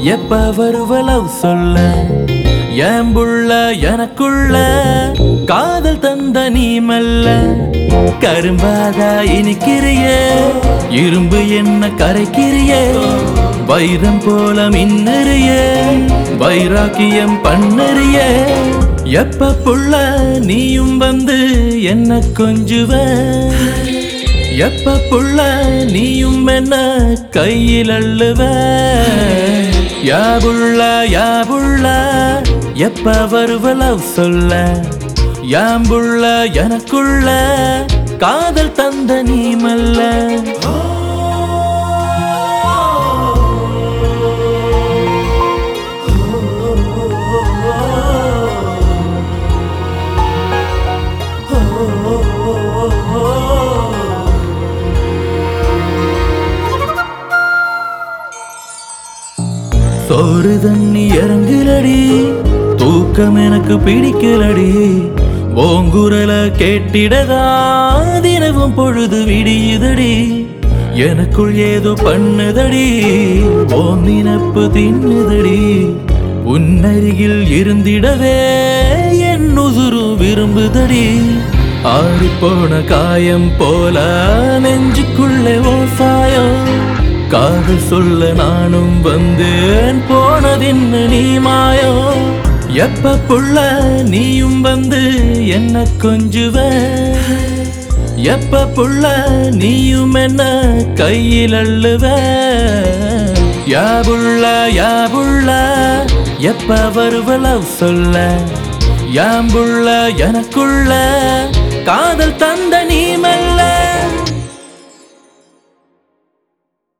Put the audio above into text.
எப்ப வருவலவ் சொல்ல என் புள்ள எனக்குள்ள காதல் தந்த நீ மெல்ல கரும்பாதா இனிக்கிறியே இரும்பு என்ன கரைக்கிறியே வைரம் போல மின்னறியே வைராக்கியம் பண்ணறியே எப்ப புள்ள நீயும் வந்து என்ன கொஞ்சுவ எப்ப புள்ள நீயும் என்ன கையில் அள்ளுவ யாபுள்ள யாபுள்ள எப்ப வருவலவ் சொல்ல யாம்புள்ள எனக்குள்ள காதல் தந்த நீ மல்ல சோறு தண்ணி இறங்குலடி தூக்கம் எனக்கு பிடிக்கலடி ஓங்குரல கேட்டிடதா தினமும் பொழுது விடியுதடி எனக்குள் ஏதோ பண்ணுதடி ஓம் நினப்பு தின்னுதடி உன்னருகில் இருந்திடவே என் உசுரு விரும்புதடி ஆடிப்போன காயம் போல நெஞ்சுக்குள்ளே ஓ சாயம் காதல் சொல்ல நானும் வந்தேன் போனதின்னு நீ மாயம் எப்ப புள்ள நீயும் வந்து என்ன கொஞ்சுவ எப்ப புள்ள நீயும் என்ன கையில் அள்ளுவ யாபுள்ள யாபுள்ள எப்ப வருவலவ் சொல்ல யாம்புள்ள எனக்குள்ள காதல் தந்த